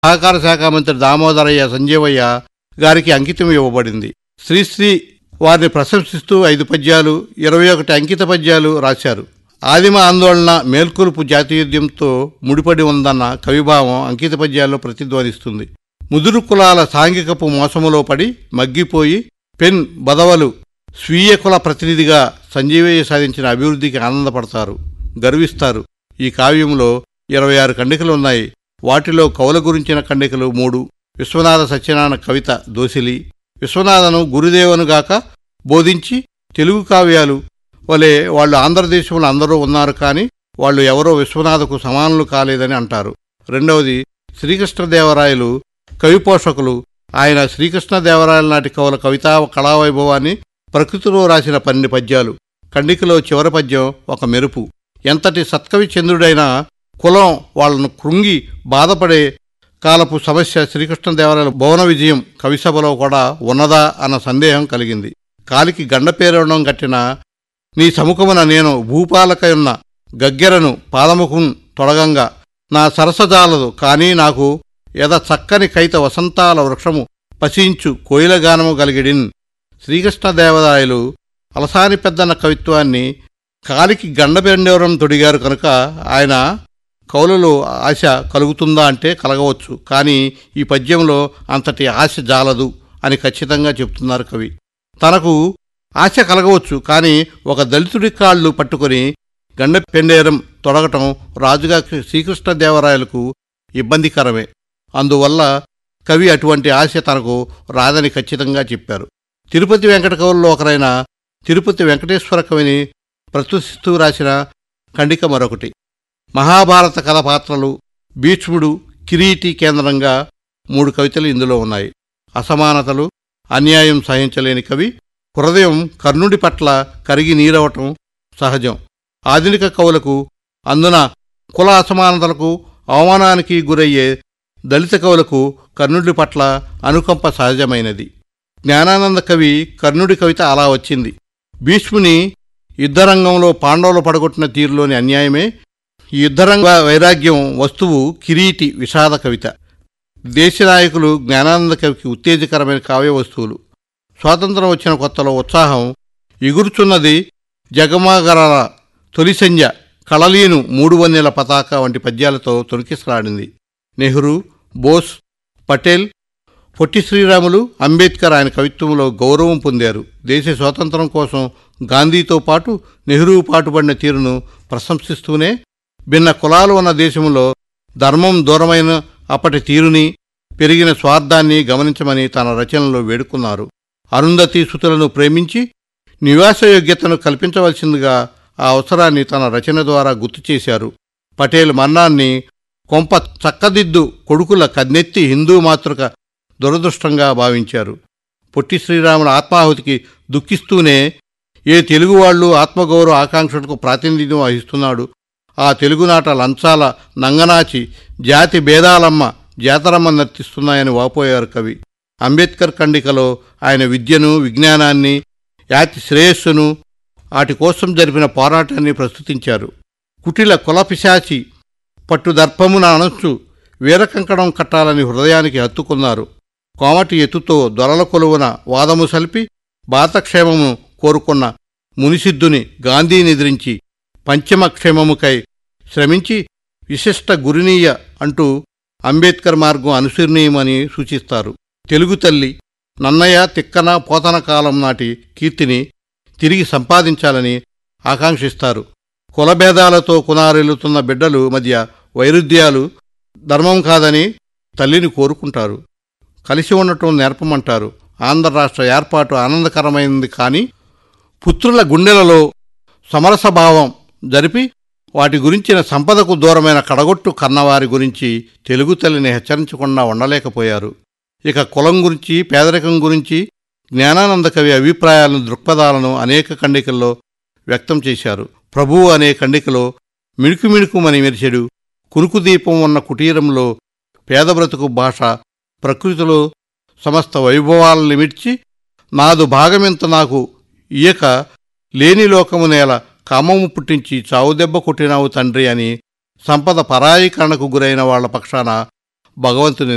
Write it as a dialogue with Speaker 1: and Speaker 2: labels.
Speaker 1: సహకార శాఖ మంత్రి దామోదరయ్య సంజీవయ్య గారికి అంకితం ఇవ్వబడింది శ్రీశ్రీ వారిని ప్రశంసిస్తూ ఐదు పద్యాలు ఇరవై ఒకటి అంకిత పద్యాలు రాశారు ఆదిమ ఆందోళన మేల్కొలుపు జాతీయోద్యంతో ముడిపడి ఉందన్న కవిభావం అంకిత పద్యాల్లో ప్రతిధ్వనిస్తుంది ముదురు కులాల సాంఘికపు మోసములో పడి మగ్గిపోయి పెన్ బదవలు స్వీయ కుల ప్రతినిధిగా సంజీవయ్య సాధించిన అభివృద్ధికి ఆనందపడతారు గర్విస్తారు ఈ కావ్యంలో ఇరవై ఆరు ఖండికలు ఉన్నాయి వాటిలో కవుల గురించిన ఖండికలు మూడు విశ్వనాథ సత్యనారాయణ కవిత దోసిలి విశ్వనాథను గురుదేవనుగాక బోధించి తెలుగు కావ్యాలు వలె వాళ్ళు ఆంధ్రదేశంలో అందరూ ఉన్నారు కానీ వాళ్ళు ఎవరో విశ్వనాథకు సమానులు కాలేదని అంటారు రెండవది శ్రీకృష్ణదేవరాయలు కవి పోషకులు ఆయన శ్రీకృష్ణదేవరాయల నాటి కవుల కవితా కళావైభవాన్ని ప్రకృతిలో రాసిన పన్నెండు పద్యాలు కండికలో చివరి పద్యం ఒక మెరుపు ఎంతటి సత్కవి చంద్రుడైనా కులం వాళ్ళను కృంగి బాధపడే కాలపు సమస్య శ్రీకృష్ణదేవరాయల భువన విజయం కవిసభలో కూడా ఉన్నదా అన్న సందేహం కలిగింది కాలికి గండపేరవడం కట్టిన నీ సముఖమున నేను భూపాలకయున్న గగ్గెరను పాదముఖం తొడగంగా నా సరసజాలదు కానీ నాకు ఎద చక్కని కైత వసంతాల వృక్షము పసించు కోయిలగానము కలిగిడిన్ శ్రీకృష్ణదేవరాయలు అలసాని పెద్దన్న కవిత్వాన్ని కాలికి గండపెండవరం తొడిగారు కనుక ఆయన కవులలో ఆశ కలుగుతుందా అంటే కలగవచ్చు కానీ ఈ పద్యంలో అంతటి ఆశ జాలదు అని ఖచ్చితంగా చెప్తున్నారు కవి తనకు ఆశ కలగవచ్చు కానీ ఒక దళితుడి కాళ్ళు పట్టుకొని గండ పెండేరం తొడగటం రాజుగా శ్రీకృష్ణదేవరాయలకు ఇబ్బందికరమే అందువల్ల కవి అటువంటి ఆశ తనకు రాదని ఖచ్చితంగా చెప్పారు తిరుపతి వెంకట కవుల్లో ఒకరైన తిరుపతి వెంకటేశ్వర కవిని ప్రస్తుతిస్తూ రాసిన ఖండిక మరొకటి మహాభారత కథ పాత్రలు భీష్ముడు కిరీటి కేంద్రంగా మూడు కవితలు ఇందులో ఉన్నాయి అసమానతలు అన్యాయం సహించలేని కవి హృదయం కర్ణుడి పట్ల కరిగి నీరవటం సహజం ఆధునిక కవులకు అందున కుల అసమానతలకు అవమానానికి గురయ్యే దళిత కవులకు కర్ణుడి పట్ల అనుకంప సహజమైనది జ్ఞానానంద కవి కర్ణుడి కవిత అలా వచ్చింది భీష్ముని యుద్ధరంగంలో పాండవులు పడగొట్టిన తీరులోని అన్యాయమే ఈ యుద్ధరంగ వైరాగ్యం వస్తువు కిరీటి విషాద కవిత దేశ నాయకులు జ్ఞానానంద కవికి ఉత్తేజకరమైన కావ్య వస్తువులు స్వాతంత్రం వచ్చిన కొత్తలో ఉత్సాహం ఎగురుచున్నది జగమాగరాల తొలి సంధ్య కళలీను మూడు వన్నెల పతాక వంటి పద్యాలతో తొణికిసలాడింది నెహ్రూ బోస్ పటేల్ పొట్టి శ్రీరాములు అంబేద్కర్ ఆయన కవిత్వంలో గౌరవం పొందారు దేశ స్వాతంత్రం కోసం గాంధీతో పాటు నెహ్రూ పాటుపడిన తీరును ప్రశంసిస్తూనే భిన్న కులాలు ఉన్న దేశంలో ధర్మం దూరమైన అప్పటి తీరుని పెరిగిన స్వార్థాన్ని గమనించమని తన రచనలో వేడుకున్నారు అరుంధతి సుతులను ప్రేమించి నివాసయోగ్యతను కల్పించవలసిందిగా ఆ అవసరాన్ని తన రచన ద్వారా గుర్తు చేశారు పటేల్ మన్నాన్ని కొంప చక్కదిద్దు కొడుకుల కన్నెత్తి హిందూ మాతృక దురదృష్టంగా భావించారు పొట్టి శ్రీరాముల ఆత్మాహుతికి దుఃఖిస్తూనే ఏ తెలుగువాళ్లు ఆత్మగౌరవ ఆకాంక్షలకు ప్రాతినిధ్యం వహిస్తున్నాడు ఆ తెలుగునాట లంచాల నంగనాచి జాతి భేదాలమ్మ జాతరమ్మ నర్తిస్తున్నాయని వాపోయారు కవి అంబేద్కర్ ఖండికలో ఆయన విద్యను విజ్ఞానాన్ని యాతి శ్రేయస్సును వాటి కోసం జరిపిన పోరాటాన్ని ప్రస్తుతించారు కుటిల కులపిశాచి పట్టుదర్పమున అనొచ్చు వీరకంకణం కట్టాలని హృదయానికి హత్తుకున్నారు కోమటి ఎత్తుతో దొరల కొలువున వాదము సల్పి భారతక్షేమము కోరుకున్న మునిసిద్ధుని గాంధీనిద్రించి పంచమక్షేమముకై శ్రమించి విశిష్ట గురినీయ అంటూ అంబేద్కర్ మార్గం అనుసరణీయమని సూచిస్తారు తెలుగు తల్లి నన్నయ్య తిక్కన పోతన కాలం నాటి కీర్తిని తిరిగి సంపాదించాలని ఆకాంక్షిస్తారు కులభేదాలతో కునారెల్లుతున్న బిడ్డలు మధ్య వైరుధ్యాలు ధర్మం కాదని తల్లిని కోరుకుంటారు కలిసి ఉండటం నేర్పమంటారు ఆంధ్ర రాష్ట్ర ఏర్పాటు ఆనందకరమైంది కానీ పుత్రుల గుండెలలో సమరసభావం జరిపి వాటి గురించిన సంపదకు దూరమైన కడగొట్టు కన్నవారి గురించి తెలుగు తల్లిని హెచ్చరించకుండా ఉండలేకపోయారు ఇక కులం గురించి పేదరికం గురించి జ్ఞానానంద కవి అభిప్రాయాలను దృక్పథాలను అనేక ఖండికల్లో వ్యక్తం చేశారు ప్రభువు అనే ఖండికలో మిణుకు మిణుకుమని మెరిచెడు కునుకు దీపం ఉన్న కుటీరంలో పేద బ్రతుకు భాష ప్రకృతిలో సమస్త వైభవాలను మిడ్చి నాదు భాగమెంత నాకు ఇయక లేని లోకము నేల కామము పుట్టించి చావుదెబ్బ కొట్టినావు తండ్రి అని సంపద పరాయీకరణకు గురైన వాళ్ల పక్షాన భగవంతుని